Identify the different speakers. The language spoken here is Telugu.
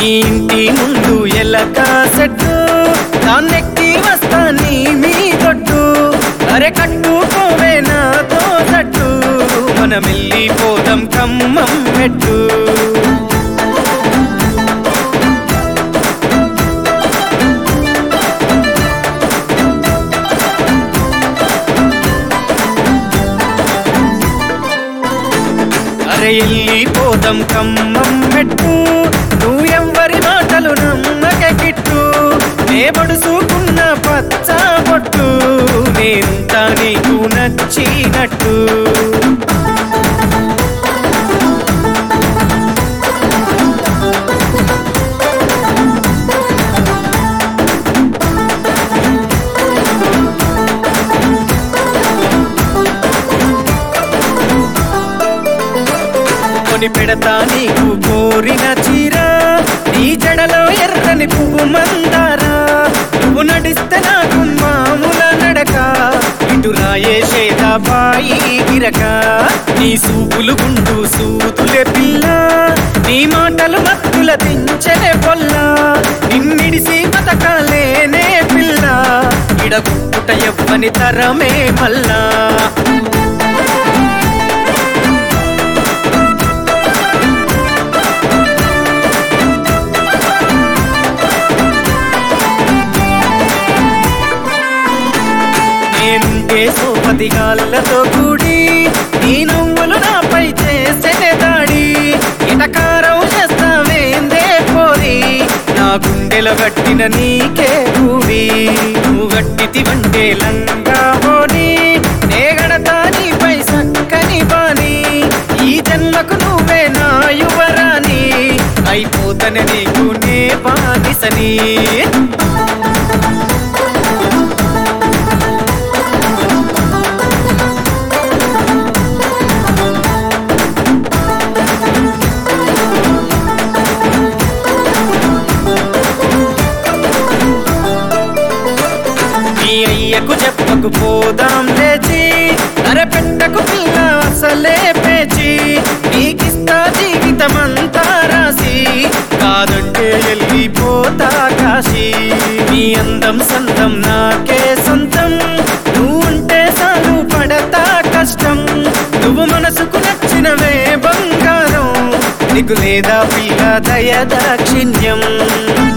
Speaker 1: నీ ఇంటి ముందు ఎలక సెట్టు దాన్నెక్కి వస్తా నీ మీ కొట్టు అరే కట్టుకోవే నాతో జట్టు మనం వెళ్ళిపోదాం కమ్మం పెట్టు అరే వెళ్ళిపోదాం కమ్మం పెట్టు నువ్వు ఎవ్వరి మాటలు నమ్మక కిట్టు నే పడుసుకున్న పచ్చ పొట్టు నేనుంటా నీకు నచ్చినట్టు కొని పెడతా నీకు కోరిన చీర నీ జడలో ఎర్రని పువ్వు మందారా నువ్వు నడిస్తే నాకు మామూల నడక ఇటు రాయే బాయి గిరక నీ సూపులు గుండు సూతులే పిల్ల నీ మాటలు మత్తుల దించలే పొల్ల నిన్నిడిసి బతకాలేనే పిల్ల ఇడగుట్టుట ఎవ్వని తరమే మల్లా నేనుంటే సోపతి గాళ్ళతో కూడి నీ నువ్వులు నాపై చేసే దాడి ఇటకారం చేస్తావేందే పోరి నా గుండెలో గట్టిన నీకే కూడి నువ్వు గట్టితివంటే లంగా పోని నే గడతా నీపై సక్కని బాని ఈ జన్మకు నువ్వే నా యువరాని అయిపోతనే నీకు నే బానిసని నీ అయ్యకు చెప్పకు పోదాం లేచి అరపెట్టకు పిల్ల అసలే పేచి నీకిస్తా జీవితమంతా రాసి కాదంటే వెళ్ళిపోతా కాశీ నీ అందం సంతం నాకే సొంతం నువ్వుంటే చాలు పడతా కష్టం నువ్వు మనసుకు నచ్చినవే బంగారం నీకు లేదా పిల్ల దయ దాక్షిణ్యం